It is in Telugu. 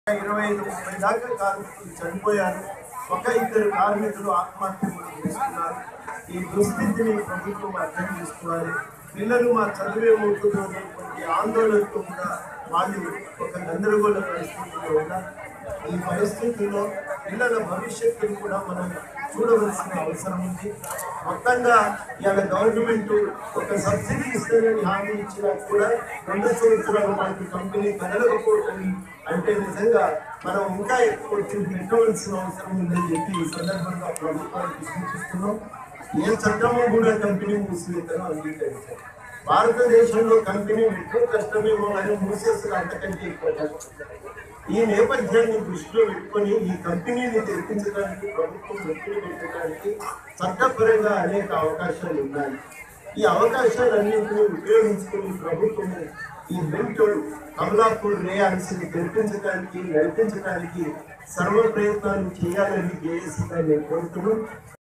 ఇరవై ఐదు ముప్పై దాకా కార్మికులు చనిపోయారు ఒక ఇద్దరు కార్మికులు ఆత్మహత్య కూడా చేసుకున్నారు ఈ దుస్థితిని ప్రభుత్వం అర్థం చేసుకోవాలి పిల్లలు మా చదువేమవుతుందో అనేటువంటి ఆందోళనతో కూడా వాళ్ళు ఒక గందరగోళ పరిస్థితిలో ఉన్నారు ఈ పరిస్థితుల్లో పిల్లల భవిష్యత్తును కూడా మనం చూడవలసిన అవసరం ఉంది మొత్తంగా ఇవాళ గవర్నమెంట్ ఒక సబ్సిడీ ఇస్తానని హామీ ఇచ్చినా కూడా రెండు సంవత్సరాల పాటు కంపెనీ కదలకపోతుంది అంటే నిజంగా మనం ఇంకా ఎక్కువ వచ్చి పెట్టవలసిన అవసరం ఉందని చెప్పి ఈ సందర్భంగా ప్రభుత్వానికి సూచిస్తున్నాం ఏ చట్టము కూడా కంపెనీ మూసివేతను అంగీకరించారు భారతదేశంలో కంపెనీ ఎక్కువ కష్టమేమో కానీ మూసేసిన అంతకంటే ఎక్కువ కష్టం ఈ నేపథ్యాన్ని దృష్టిలో పెట్టుకొని ఈ కంపెనీని తెప్పించడానికి ప్రభుత్వం ఒత్తిడి పెట్టడానికి చట్టపరంగా అనేక అవకాశాలు ఉన్నాయి ఈ అవకాశాలన్నింటినీ ఉపయోగించుకుని ప్రభుత్వం ఈ బెల్ట్ కమలాపూర్ రేయాల్సిని తెప్పించడానికి నడిపించడానికి సర్వ ప్రయత్నాలు చేయాలని జేఏసీగా నేను కోరుతున్నాను